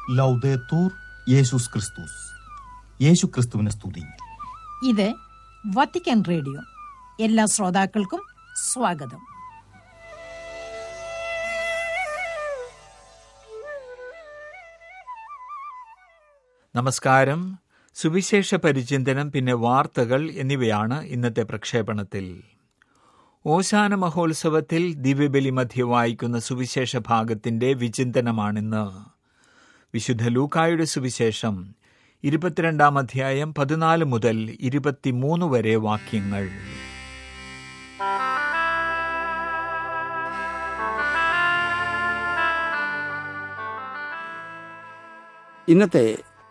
ലൗദേത്തൂർ യേശുസ് ക്രിസ്തുസ് യേശു ക്രിസ്തുവിനെ സ്തുതി ഇത് വത്തിക്കാൻ റേഡിയോ എല്ലാ ശ്രോതാക്കൾക്കും സ്വാഗതം നമസ്കാരം സുവിശേഷ പരിചിന്തനം പിന്നെ വാർത്തകൾ എന്നിവയാണ് ഇന്നത്തെ പ്രക്ഷേപണത്തിൽ ഓശാന മഹോത്സവത്തിൽ ദിവ്യബലി മധ്യ വായിക്കുന്ന സുവിശേഷ ഭാഗത്തിന്റെ വിചിന്തനമാണിന്ന് വിശുദ്ധ ലൂക്കായുടെ സുവിശേഷം ഇരുപത്തിരണ്ടാം അധ്യായം പതിനാല് മുതൽ ഇരുപത്തിമൂന്ന് വരെ വാക്യങ്ങൾ ഇന്നത്തെ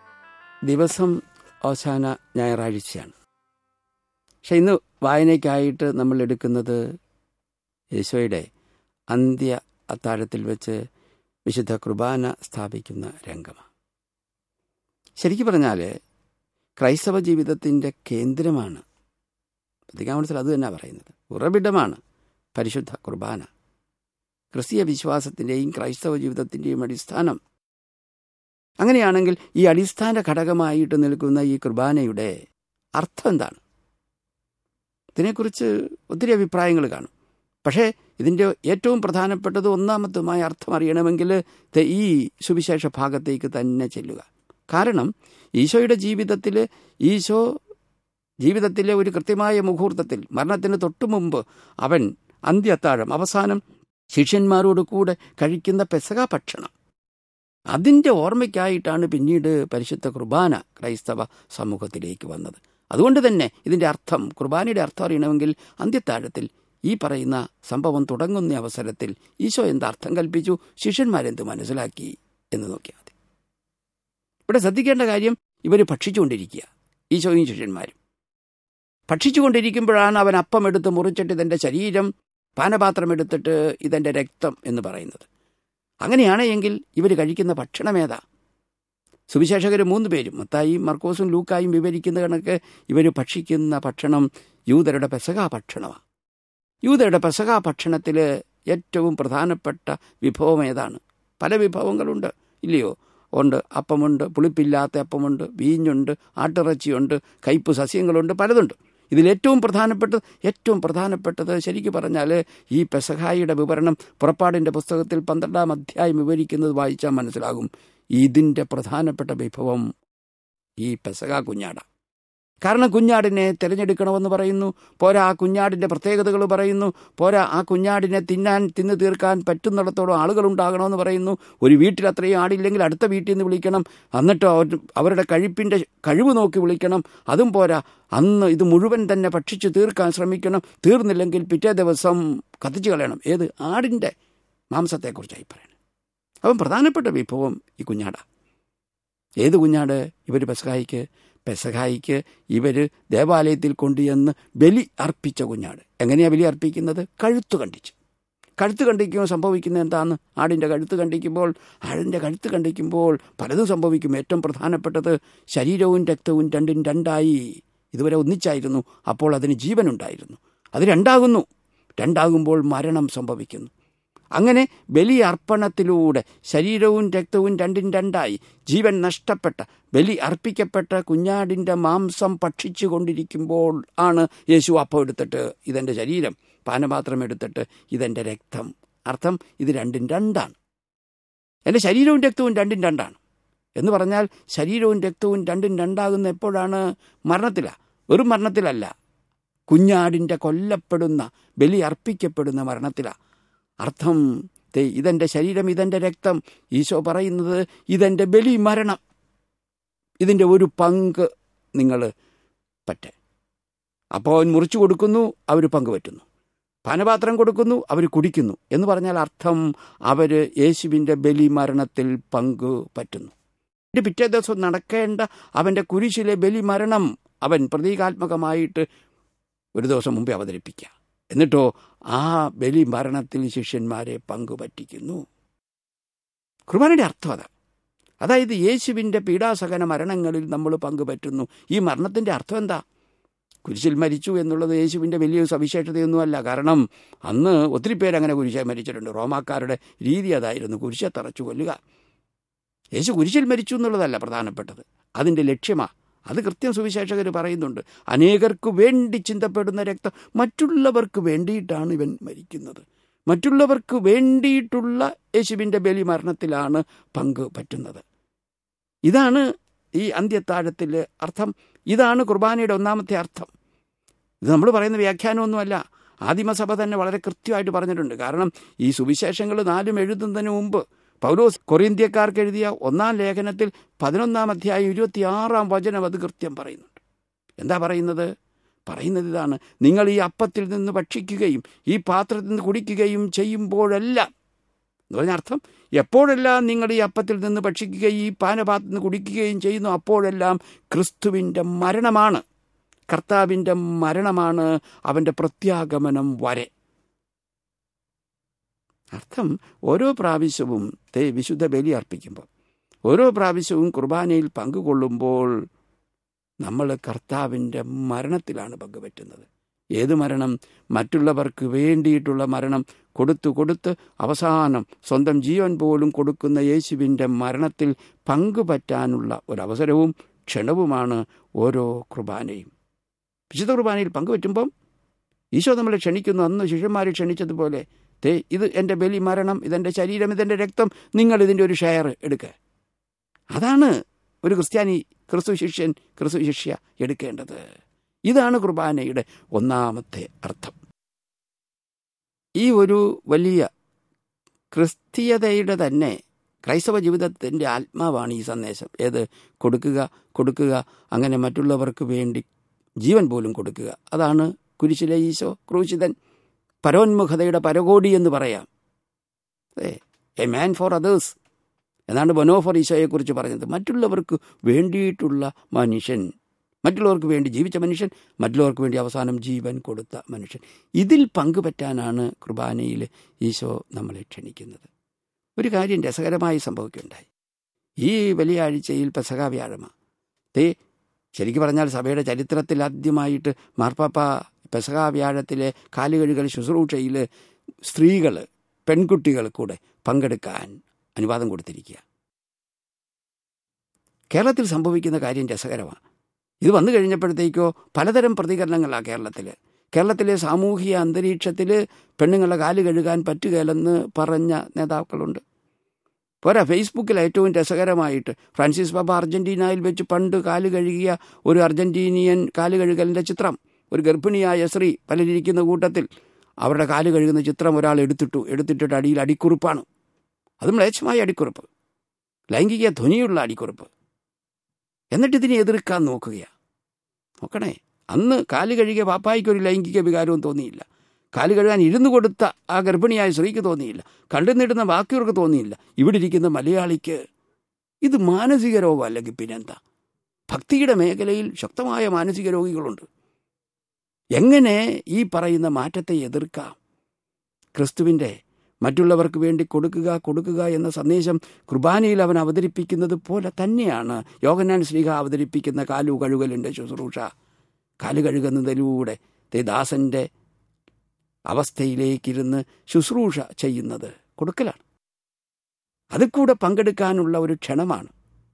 ദിവസം അവസാന ഞായറാഴ്ചയാണ് പക്ഷെ ഇന്ന് വായനയ്ക്കായിട്ട് നമ്മൾ എടുക്കുന്നത് യേശോയുടെ അന്ത്യ അത്താഴത്തിൽ വെച്ച് വിശുദ്ധ കുർബാന സ്ഥാപിക്കുന്ന രംഗമാണ് ശരിക്കും പറഞ്ഞാൽ ക്രൈസ്തവ ജീവിതത്തിൻ്റെ കേന്ദ്രമാണ് പ്രതികാമണത്തിൽ അത് തന്നെ പറയുന്നത് ഉറവിടമാണ് പരിശുദ്ധ കുർബാന ക്രിസ്തീയ വിശ്വാസത്തിൻ്റെയും ക്രൈസ്തവ ജീവിതത്തിൻ്റെയും അടിസ്ഥാനം അങ്ങനെയാണെങ്കിൽ ഈ അടിസ്ഥാന ഘടകമായിട്ട് നിൽക്കുന്ന ഈ കുർബാനയുടെ അർത്ഥം എന്താണ് ഇതിനെക്കുറിച്ച് ഒത്തിരി അഭിപ്രായങ്ങൾ കാണും പക്ഷേ ഇതിൻ്റെ ഏറ്റവും പ്രധാനപ്പെട്ടത് ഒന്നാമത്തുമായ അർത്ഥം അറിയണമെങ്കിൽ ദേ ഈ സുവിശേഷ ഭാഗത്തേക്ക് തന്നെ ചെല്ലുക കാരണം ഈശോയുടെ ജീവിതത്തിൽ ഈശോ ജീവിതത്തിലെ ഒരു കൃത്യമായ മുഹൂർത്തത്തിൽ മരണത്തിന് തൊട്ടു മുമ്പ് അവൻ അന്ത്യത്താഴം അവസാനം ശിഷ്യന്മാരോട് കൂടെ കഴിക്കുന്ന പെസക ഭക്ഷണം അതിൻ്റെ ഓർമ്മയ്ക്കായിട്ടാണ് പിന്നീട് പരിശുദ്ധ കുർബാന ക്രൈസ്തവ സമൂഹത്തിലേക്ക് വന്നത് അതുകൊണ്ട് തന്നെ ഇതിൻ്റെ അർത്ഥം കുർബാനയുടെ അർത്ഥം അറിയണമെങ്കിൽ അന്ത്യത്താഴത്തിൽ ഈ പറയുന്ന സംഭവം തുടങ്ങുന്ന അവസരത്തിൽ ഈശോ എന്ത് അർത്ഥം കൽപ്പിച്ചു ശിഷ്യന്മാരെന്ത് മനസ്സിലാക്കി എന്ന് നോക്കിയാൽ മതി ഇവിടെ ശ്രദ്ധിക്കേണ്ട കാര്യം ഇവർ ഭക്ഷിച്ചുകൊണ്ടിരിക്കുക ഈശോയും ശിഷ്യന്മാരും ഭക്ഷിച്ചുകൊണ്ടിരിക്കുമ്പോഴാണ് അവൻ അപ്പം എടുത്ത് മുറിച്ചിട്ട് ഇതെൻ്റെ ശരീരം പാനപാത്രം എടുത്തിട്ട് ഇതെൻ്റെ രക്തം എന്ന് പറയുന്നത് അങ്ങനെയാണ് എങ്കിൽ ഇവർ കഴിക്കുന്ന ഭക്ഷണമേതാ സുവിശേഷകർ മൂന്ന് പേരും മത്തായിയും മർക്കോസും ലൂക്കായും വിവരിക്കുന്ന കണക്ക് ഇവർ ഭക്ഷിക്കുന്ന ഭക്ഷണം യൂതരുടെ പെസക ഭക്ഷണമാണ് യൂതരുടെ പെസക ഭക്ഷണത്തിൽ ഏറ്റവും പ്രധാനപ്പെട്ട വിഭവം ഏതാണ് പല വിഭവങ്ങളുണ്ട് ഇല്ലയോ ഉണ്ട് അപ്പമുണ്ട് പുളിപ്പില്ലാത്ത അപ്പമുണ്ട് വീഞ്ഞുണ്ട് ആട്ടിറച്ചിയുണ്ട് കയ്പ് സസ്യങ്ങളുണ്ട് പലതുണ്ട് ഇതിലേറ്റവും പ്രധാനപ്പെട്ടത് ഏറ്റവും പ്രധാനപ്പെട്ടത് ശരിക്കു പറഞ്ഞാൽ ഈ പെസഹായിയുടെ വിവരണം പുറപ്പാടിൻ്റെ പുസ്തകത്തിൽ പന്ത്രണ്ടാം അധ്യായം വിവരിക്കുന്നത് വായിച്ചാൽ മനസ്സിലാകും ഇതിൻ്റെ പ്രധാനപ്പെട്ട വിഭവം ഈ പെസക കുഞ്ഞാട കാരണം കുഞ്ഞാടിനെ തിരഞ്ഞെടുക്കണമെന്ന് പറയുന്നു പോരാ ആ കുഞ്ഞാടിൻ്റെ പ്രത്യേകതകൾ പറയുന്നു പോരാ ആ കുഞ്ഞാടിനെ തിന്നാൻ തിന്നു തീർക്കാൻ പറ്റുന്നിടത്തോളം ആളുകൾ ഉണ്ടാകണമെന്ന് പറയുന്നു ഒരു വീട്ടിൽ അത്രയും ആടില്ലെങ്കിൽ അടുത്ത വീട്ടിൽ നിന്ന് വിളിക്കണം എന്നിട്ട് അവർ അവരുടെ കഴിപ്പിൻ്റെ കഴിവ് നോക്കി വിളിക്കണം അതും പോരാ അന്ന് ഇത് മുഴുവൻ തന്നെ ഭക്ഷിച്ച് തീർക്കാൻ ശ്രമിക്കണം തീർന്നില്ലെങ്കിൽ പിറ്റേ ദിവസം കത്തിച്ചു കളയണം ഏത് ആടിൻ്റെ മാംസത്തെക്കുറിച്ചായി പറയണം അവൻ പ്രധാനപ്പെട്ട വിഭവം ഈ കുഞ്ഞാട ഏത് കുഞ്ഞാട് ഇവർ പെസഹായിക്ക് പെസഹായിക്ക് ഇവർ ദേവാലയത്തിൽ കൊണ്ടുചെന്ന് ബലി അർപ്പിച്ച കുഞ്ഞാട് എങ്ങനെയാണ് ബലി അർപ്പിക്കുന്നത് കഴുത്ത് കണ്ടിച്ച് കഴുത്ത് കണ്ടിക്കുമ്പോൾ സംഭവിക്കുന്നത് എന്താണ് ആടിൻ്റെ കഴുത്ത് കണ്ടിക്കുമ്പോൾ ആടിൻ്റെ കഴുത്ത് കണ്ടിക്കുമ്പോൾ പലതും സംഭവിക്കും ഏറ്റവും പ്രധാനപ്പെട്ടത് ശരീരവും രക്തവും രണ്ടും രണ്ടായി ഇതുവരെ ഒന്നിച്ചായിരുന്നു അപ്പോൾ അതിന് ജീവനുണ്ടായിരുന്നു അത് രണ്ടാകുന്നു രണ്ടാകുമ്പോൾ മരണം സംഭവിക്കുന്നു അങ്ങനെ ബലി അർപ്പണത്തിലൂടെ ശരീരവും രക്തവും രണ്ടും രണ്ടായി ജീവൻ നഷ്ടപ്പെട്ട ബലി അർപ്പിക്കപ്പെട്ട കുഞ്ഞാടിൻ്റെ മാംസം ഭക്ഷിച്ചു കൊണ്ടിരിക്കുമ്പോൾ ആണ് യേശു അപ്പം എടുത്തിട്ട് ഇതെൻ്റെ ശരീരം പാനപാത്രം എടുത്തിട്ട് ഇതെൻ്റെ രക്തം അർത്ഥം ഇത് രണ്ടും രണ്ടാണ് എൻ്റെ ശരീരവും രക്തവും രണ്ടും രണ്ടാണ് എന്ന് പറഞ്ഞാൽ ശരീരവും രക്തവും രണ്ടും രണ്ടാകുന്ന എപ്പോഴാണ് മരണത്തിലാണ് വെറും മരണത്തിലല്ല കുഞ്ഞാടിൻ്റെ കൊല്ലപ്പെടുന്ന ബലി അർപ്പിക്കപ്പെടുന്ന മരണത്തിലാണ് അർത്ഥം ദേ ഇതെൻ്റെ ശരീരം ഇതെൻ്റെ രക്തം ഈശോ പറയുന്നത് ഇതെൻ്റെ ബലി മരണം ഇതിൻ്റെ ഒരു പങ്ക് നിങ്ങൾ പറ്റേ അപ്പോൾ അവൻ മുറിച്ചു കൊടുക്കുന്നു അവർ പങ്കുപറ്റുന്നു പാനപാത്രം കൊടുക്കുന്നു അവർ കുടിക്കുന്നു എന്ന് പറഞ്ഞാൽ അർത്ഥം അവർ യേശുവിൻ്റെ ബലി മരണത്തിൽ പങ്കു പറ്റുന്നു പിറ്റേ ദിവസം നടക്കേണ്ട അവൻ്റെ കുരിശിലെ ബലി മരണം അവൻ പ്രതീകാത്മകമായിട്ട് ഒരു ദിവസം മുമ്പേ അവതരിപ്പിക്കുക എന്നിട്ടോ ആ ബലി മരണത്തിൽ ശിഷ്യന്മാരെ പങ്കുപറ്റിക്കുന്നു കുർബാനയുടെ അർത്ഥം അതാ അതായത് യേശുവിൻ്റെ പീഡാസകന മരണങ്ങളിൽ നമ്മൾ പങ്കുപറ്റുന്നു ഈ മരണത്തിൻ്റെ അർത്ഥം എന്താ കുരിശിൽ മരിച്ചു എന്നുള്ളത് യേശുവിൻ്റെ വലിയ സവിശേഷതയൊന്നുമല്ല കാരണം അന്ന് ഒത്തിരി പേര് അങ്ങനെ കുരിശായി മരിച്ചിട്ടുണ്ട് റോമാക്കാരുടെ രീതി അതായിരുന്നു കുരിശെ തറച്ചു കൊല്ലുക യേശു കുരിശിൽ മരിച്ചു എന്നുള്ളതല്ല പ്രധാനപ്പെട്ടത് അതിൻ്റെ ലക്ഷ്യമാ അത് കൃത്യം സുവിശേഷകർ പറയുന്നുണ്ട് അനേകർക്ക് വേണ്ടി ചിന്തപ്പെടുന്ന രക്തം മറ്റുള്ളവർക്ക് വേണ്ടിയിട്ടാണ് ഇവൻ മരിക്കുന്നത് മറ്റുള്ളവർക്ക് വേണ്ടിയിട്ടുള്ള യേശുവിൻ്റെ ബലി മരണത്തിലാണ് പങ്ക് പറ്റുന്നത് ഇതാണ് ഈ അന്ത്യത്താഴത്തിൽ അർത്ഥം ഇതാണ് കുർബാനയുടെ ഒന്നാമത്തെ അർത്ഥം ഇത് നമ്മൾ പറയുന്ന വ്യാഖ്യാനമൊന്നുമല്ല ആദിമസഭ തന്നെ വളരെ കൃത്യമായിട്ട് പറഞ്ഞിട്ടുണ്ട് കാരണം ഈ സുവിശേഷങ്ങൾ നാലും എഴുതുന്നതിന് മുമ്പ് പൗലോസ് കൊറിന്ത്യക്കാർക്ക് എഴുതിയ ഒന്നാം ലേഖനത്തിൽ പതിനൊന്നാം അധ്യായം ഇരുപത്തിയാറാം വചനം അത് കൃത്യം പറയുന്നുണ്ട് എന്താ പറയുന്നത് പറയുന്നത് ഇതാണ് നിങ്ങൾ ഈ അപ്പത്തിൽ നിന്ന് ഭക്ഷിക്കുകയും ഈ പാത്രത്തിൽ നിന്ന് കുടിക്കുകയും ചെയ്യുമ്പോഴെല്ലാം എന്ന് പറഞ്ഞ അർത്ഥം എപ്പോഴെല്ലാം നിങ്ങൾ ഈ അപ്പത്തിൽ നിന്ന് ഭക്ഷിക്കുകയും ഈ പാനപാത്രത്തിൽ നിന്ന് കുടിക്കുകയും ചെയ്യുന്നു അപ്പോഴെല്ലാം ക്രിസ്തുവിൻ്റെ മരണമാണ് കർത്താവിൻ്റെ മരണമാണ് അവൻ്റെ പ്രത്യാഗമനം വരെ അർത്ഥം ഓരോ പ്രാവശ്യവും തേ വിശുദ്ധ ബലി അർപ്പിക്കുമ്പോൾ ഓരോ പ്രാവശ്യവും കുർബാനയിൽ പങ്കുകൊള്ളുമ്പോൾ നമ്മൾ കർത്താവിൻ്റെ മരണത്തിലാണ് പങ്കുപറ്റുന്നത് ഏത് മരണം മറ്റുള്ളവർക്ക് വേണ്ടിയിട്ടുള്ള മരണം കൊടുത്തു കൊടുത്ത് അവസാനം സ്വന്തം ജീവൻ പോലും കൊടുക്കുന്ന യേശുവിൻ്റെ മരണത്തിൽ പങ്കുപറ്റാനുള്ള ഒരവസരവും ക്ഷണവുമാണ് ഓരോ കുർബാനയും വിശുദ്ധ കുർബാനയിൽ പങ്കുപറ്റുമ്പം ഈശോ നമ്മളെ ക്ഷണിക്കുന്നു അന്ന് ശിഷ്യന്മാരെ ക്ഷണിച്ചതുപോലെ തേ ഇത് എൻ്റെ ബലി മരണം ഇതെൻ്റെ ശരീരം ഇതെൻ്റെ രക്തം നിങ്ങൾ ഇതിൻ്റെ ഒരു ഷെയർ എടുക്കുക അതാണ് ഒരു ക്രിസ്ത്യാനി ക്രിസ്തു ശിഷ്യൻ ക്രിസ്തു ശിഷ്യ എടുക്കേണ്ടത് ഇതാണ് കുർബാനയുടെ ഒന്നാമത്തെ അർത്ഥം ഈ ഒരു വലിയ ക്രിസ്തീയതയുടെ തന്നെ ക്രൈസ്തവ ജീവിതത്തിൻ്റെ ആത്മാവാണ് ഈ സന്ദേശം ഏത് കൊടുക്കുക കൊടുക്കുക അങ്ങനെ മറ്റുള്ളവർക്ക് വേണ്ടി ജീവൻ പോലും കൊടുക്കുക അതാണ് കുരിശിലെ ഈശോ ക്രൂശിതൻ പരോന്മുഖതയുടെ പരകോടി എന്ന് പറയാം അതെ എ മാൻ ഫോർ അതേഴ്സ് എന്നാണ് ബൊനോഫർ ഈശോയെക്കുറിച്ച് പറഞ്ഞത് മറ്റുള്ളവർക്ക് വേണ്ടിയിട്ടുള്ള മനുഷ്യൻ മറ്റുള്ളവർക്ക് വേണ്ടി ജീവിച്ച മനുഷ്യൻ മറ്റുള്ളവർക്ക് വേണ്ടി അവസാനം ജീവൻ കൊടുത്ത മനുഷ്യൻ ഇതിൽ പങ്കുപറ്റാനാണ് കുർബാനയിൽ ഈശോ നമ്മളെ ക്ഷണിക്കുന്നത് ഒരു കാര്യം രസകരമായി സംഭവിക്കുകയുണ്ടായി ഈ വലിയ ആഴ്ചയിൽ പെസക വ്യാഴമാണ് തേ ശരിക്കും പറഞ്ഞാൽ സഭയുടെ ചരിത്രത്തിൽ ആദ്യമായിട്ട് മാർപ്പാപ്പ പെസക വ്യാഴത്തിലെ കാലുകഴുകൽ ശുശ്രൂഷയിൽ സ്ത്രീകൾ പെൺകുട്ടികൾ കൂടെ പങ്കെടുക്കാൻ അനുവാദം കൊടുത്തിരിക്കുക കേരളത്തിൽ സംഭവിക്കുന്ന കാര്യം രസകരമാണ് ഇത് വന്നു കഴിഞ്ഞപ്പോഴത്തേക്കോ പലതരം പ്രതികരണങ്ങളാണ് കേരളത്തിൽ കേരളത്തിലെ സാമൂഹിക അന്തരീക്ഷത്തിൽ പെണ്ണുങ്ങളുടെ കാല് കഴുകാൻ പറ്റുകയില്ലെന്ന് പറഞ്ഞ നേതാക്കളുണ്ട് പോരാ ഫേസ്ബുക്കിൽ ഏറ്റവും രസകരമായിട്ട് ഫ്രാൻസിസ് പാപ്പ അർജന്റീനയിൽ വെച്ച് പണ്ട് കാല് കഴുകിയ ഒരു അർജന്റീനിയൻ കാല് കഴുകലിൻ്റെ ചിത്രം ഒരു ഗർഭിണിയായ സ്ത്രീ പലരിയ്ക്കുന്ന കൂട്ടത്തിൽ അവരുടെ കാല് കഴുകുന്ന ചിത്രം ഒരാൾ എടുത്തിട്ടു എടുത്തിട്ടിട്ട് അടിയിൽ അടിക്കുറിപ്പാണ് അത് മ്ലേച്ഛമായ അടിക്കുറിപ്പ് ലൈംഗിക ധ്വനിയുള്ള അടിക്കുറിപ്പ് എന്നിട്ട് ഇതിനെ എതിർക്കാൻ നോക്കുകയാണ് നോക്കണേ അന്ന് കാല് കഴുകിയ പാപ്പായ്ക്ക് ഒരു ലൈംഗിക വികാരവും തോന്നിയില്ല കാല് കഴുകാൻ ഇരുന്നു കൊടുത്ത ആ ഗർഭിണിയായ സ്ത്രീക്ക് തോന്നിയില്ല കണ്ടു നീട്ടുന്ന ബാക്കിയവർക്ക് തോന്നിയില്ല ഇവിടെ ഇരിക്കുന്ന മലയാളിക്ക് ഇത് മാനസിക രോഗം അല്ലെങ്കിൽ പിന്നെന്താ ഭക്തിയുടെ മേഖലയിൽ ശക്തമായ മാനസിക രോഗികളുണ്ട് എങ്ങനെ ഈ പറയുന്ന മാറ്റത്തെ എതിർക്കാം ക്രിസ്തുവിൻ്റെ മറ്റുള്ളവർക്ക് വേണ്ടി കൊടുക്കുക കൊടുക്കുക എന്ന സന്ദേശം കുർബാനയിൽ അവൻ അവതരിപ്പിക്കുന്നത് പോലെ തന്നെയാണ് യോഗനാൻ ശ്രീഹ അവതരിപ്പിക്കുന്ന കാലു കഴുകലിൻ്റെ ശുശ്രൂഷ കാലു കഴുകുന്നതിലൂടെ ദാസൻ്റെ അവസ്ഥയിലേക്കിരുന്ന് ശുശ്രൂഷ ചെയ്യുന്നത് കൊടുക്കലാണ് അതിൽ കൂടെ പങ്കെടുക്കാനുള്ള ഒരു ക്ഷണമാണ്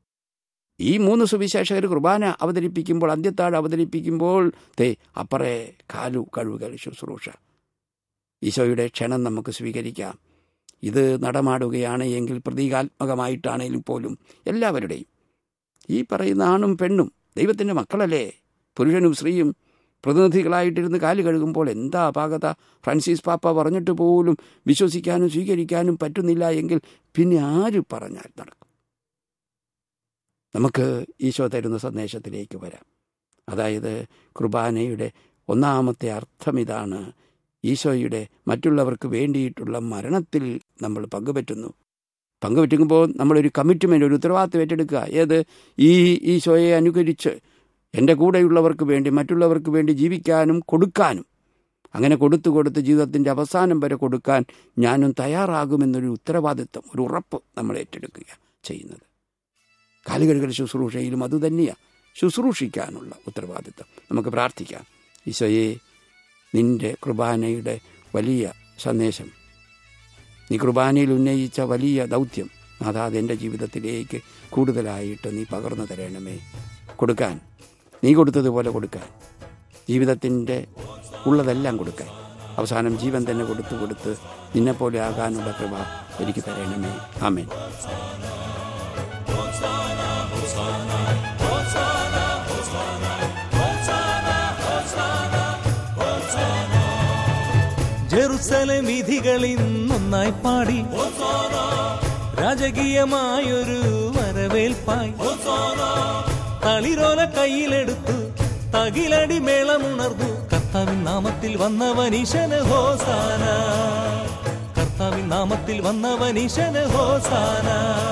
ഈ മൂന്ന് സുവിശേഷകർ കുർബാന അവതരിപ്പിക്കുമ്പോൾ അന്ത്യത്താഴ് അവതരിപ്പിക്കുമ്പോൾ തേ അപ്പറേ കാലു കഴുകൽ ശുശ്രൂഷ ഈശോയുടെ ക്ഷണം നമുക്ക് സ്വീകരിക്കാം ഇത് നടമാടുകയാണ് എങ്കിൽ പ്രതീകാത്മകമായിട്ടാണെങ്കിലും പോലും എല്ലാവരുടെയും ഈ പറയുന്ന ആണും പെണ്ണും ദൈവത്തിൻ്റെ മക്കളല്ലേ പുരുഷനും സ്ത്രീയും പ്രതിനിധികളായിട്ടിരുന്ന് കാല് കഴുകുമ്പോൾ എന്താ അപാകത ഫ്രാൻസിസ് പാപ്പ പറഞ്ഞിട്ട് പോലും വിശ്വസിക്കാനും സ്വീകരിക്കാനും പറ്റുന്നില്ല എങ്കിൽ പിന്നെ ആര് പറഞ്ഞാൽ നടക്കും നമുക്ക് ഈശോ തരുന്ന സന്ദേശത്തിലേക്ക് വരാം അതായത് കുർബാനയുടെ ഒന്നാമത്തെ അർത്ഥം ഇതാണ് ഈശോയുടെ മറ്റുള്ളവർക്ക് വേണ്ടിയിട്ടുള്ള മരണത്തിൽ നമ്മൾ പങ്കുപറ്റുന്നു പങ്കുപറ്റുമ്പോൾ നമ്മളൊരു കമ്മിറ്റ്മെൻ്റ് ഒരു ഉത്തരവാദിത്വം ഏറ്റെടുക്കുക ഏത് ഈ ഈശോയെ അനുകരിച്ച് എൻ്റെ കൂടെയുള്ളവർക്ക് വേണ്ടി മറ്റുള്ളവർക്ക് വേണ്ടി ജീവിക്കാനും കൊടുക്കാനും അങ്ങനെ കൊടുത്തു കൊടുത്ത് ജീവിതത്തിൻ്റെ അവസാനം വരെ കൊടുക്കാൻ ഞാനും തയ്യാറാകുമെന്നൊരു ഉത്തരവാദിത്വം ഒരു ഉറപ്പ് നമ്മൾ ഏറ്റെടുക്കുക ചെയ്യുന്നത് കാലുകഴുകൽ ശുശ്രൂഷയിലും അതുതന്നെയാണ് ശുശ്രൂഷിക്കാനുള്ള ഉത്തരവാദിത്വം നമുക്ക് പ്രാർത്ഥിക്കാം ഈശോയെ നിന്റെ കുർബാനയുടെ വലിയ സന്ദേശം നീ കുർബാനയിൽ ഉന്നയിച്ച വലിയ ദൗത്യം നാഥ അതെൻ്റെ ജീവിതത്തിലേക്ക് കൂടുതലായിട്ട് നീ പകർന്നു തരണമേ കൊടുക്കാൻ നീ കൊടുത്തതുപോലെ കൊടുക്കാൻ ജീവിതത്തിൻ്റെ ഉള്ളതെല്ലാം കൊടുക്കാൻ അവസാനം ജീവൻ തന്നെ കൊടുത്തു കൊടുത്ത് നിന്നെപ്പോലെ ആകാനുള്ള കൃപ എനിക്ക് തരണമേ ആമേൻ ജെറുസലേം വിധികളിൽ നന്നായി പാടി രാജകീയമായൊരു വരവേൽപ്പായി തളിരോല കയ്യിലെടുത്തു തകിലടി മേളമുണർന്നു കർത്താവിൻ നാമത്തിൽ വന്നവൻ ഈശന് ഹോസാന കർത്താവിൻ നാമത്തിൽ വന്നവൻ ഈശന് ഹോസാന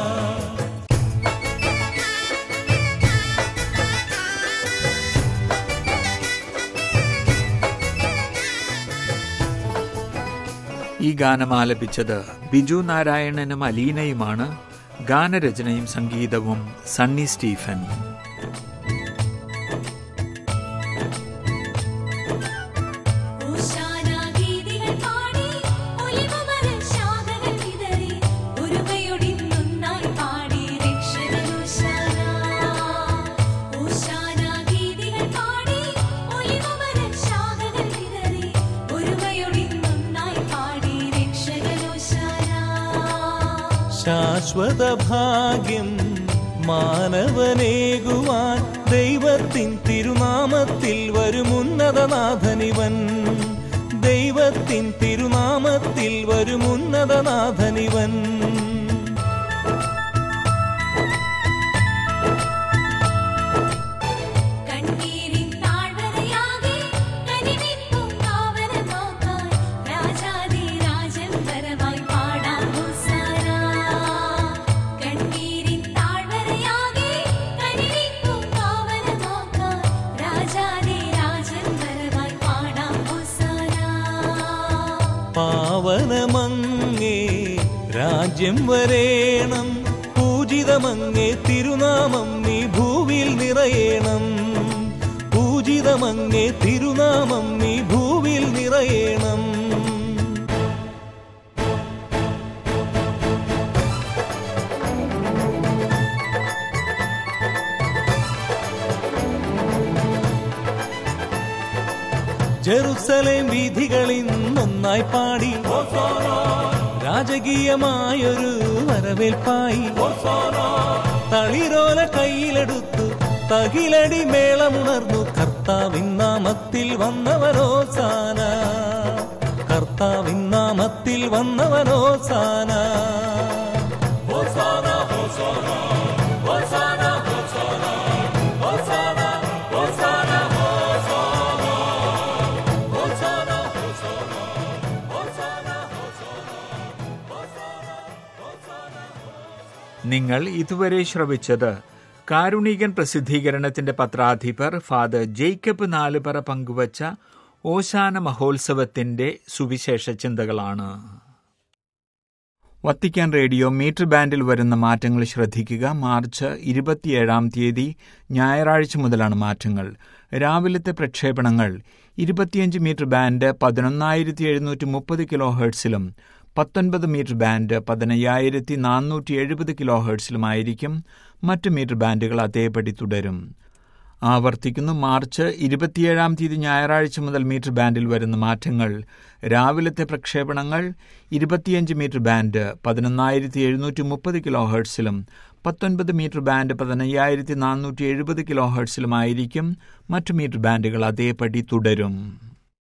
ഈ ഗാനം ആലപിച്ചത് ബിജു നാരായണനും അലീനയുമാണ് ഗാനരചനയും സംഗീതവും സണ്ണി സ്റ്റീഫൻ ഗീതികൾ പാടി ഒലിവുമര ശാഖകൾ വിതറി ഒരുമയൊടിന്നൊന്നായി പാടി രക്ഷകനോശാന ഓശാന ഗീതികൾ പാടി ഒലിവുമര ശാഖകൾ വിതറി ഒരുമയൊടിന്നൊന്നായി പാടി രക്ഷകനോശാന ശാശ്വത ഭാഗ്യം മാനവനേകുവാൻ ദൈവത്തിൻ തിരുനാമത്തിൽ വരുമുന്നതനാഥനിവൻ ദൈവത്തിൻ തിരുനാമത്തിൽ വരുമുന്നതനാഥനിവൻ കണ്ണീരിൻ താഴ്വരയാകെ കനിവിപ്പും കാവലമാക്കാൻ രാജാതി രാജൻ വരവായി പാടാം ഹോസാന കണ്ണീരിൻ താഴ്വരയാകെ കനിവിപ്പും കാവലമാക്കാൻ രാജാതി രാജൻ വരവായി പാടാം ഹോസാന പാവനമങ്ങേ രാജ്യം വരേണം പൂജിതമങ്ങേ തിരുനാമം നീ ഭൂവിൽ നിറയേണം പൂജിതമങ്ങേ തിരുനാമം നീ ഭൂവിൽ നിറയേണം ജെറുസലേം വീഥികളിൽ ഒന്നായി പാടി രാജകീയമായൊരു വരവേൽപ്പായി തളിരോല കയ്യിലെടുത്തു തകിലടി മേളമുണർന്നു കർത്താവിൻ നാമത്തിൽ വന്നവനോ സാന കർത്താവിൻ നാമത്തിൽ വന്നവനോ സാന ഹോസാന ഹോസാന ഹോസാന ഹോസാന ഹോസാന ഹോസാന ഹോസാന ഹോസാന ഹോസാന നിങ്ങൾ ഇതുവരെ ശ്രവിച്ചത് കാരുണികൻ പ്രസിദ്ധീകരണത്തിന്റെ പത്രാധിപർ ഫാദർ ജേക്കബ് നാലുപറ പങ്കുവച്ച ഓശാന മഹോത്സവത്തിന്റെ സുവിശേഷ ചിന്തകളാണ് വത്തിക്കാൻ റേഡിയോ മീറ്റർ ബാൻഡിൽ വരുന്ന മാറ്റങ്ങൾ ശ്രദ്ധിക്കുക മാർച്ച് ഇരുപത്തിയേഴാം തീയതി ഞായറാഴ്ച മുതലാണ് മാറ്റങ്ങൾ രാവിലത്തെ പ്രക്ഷേപണങ്ങൾ ഇരുപത്തിയഞ്ച് മീറ്റർ ബാൻഡ് പതിനൊന്നായിരത്തി എഴുന്നൂറ്റി മുപ്പത് കിലോ ഹേർട്സിലും പത്തൊൻപത് മീറ്റർ ബാൻഡ് പതിനയ്യായിരത്തി നാനൂറ്റി എഴുപത് കിലോ ഹേർട്സിലുമായിരിക്കും മറ്റ് മീറ്റർ ബാൻഡുകൾ അതേപടി തുടരും ആവർത്തിക്കുന്നു മാർച്ച് ഇരുപത്തിയേഴാം തീയതി ഞായറാഴ്ച മുതൽ മീറ്റർ ബാൻഡിൽ വരുന്ന മാറ്റങ്ങൾ രാവിലത്തെ പ്രക്ഷേപണങ്ങൾ ഇരുപത്തിയഞ്ച് മീറ്റർ ബാൻഡ് പതിനൊന്നായിരത്തി എഴുന്നൂറ്റി മുപ്പത് കിലോ ഹേർട്സിലും പത്തൊൻപത് മീറ്റർ ബാൻഡ് പതിനയ്യായിരത്തി നാനൂറ്റി എഴുപത് കിലോ ഹേർട്സിലുമായിരിക്കും മറ്റു മീറ്റർ ബാൻഡുകൾ അതേപടി തുടരും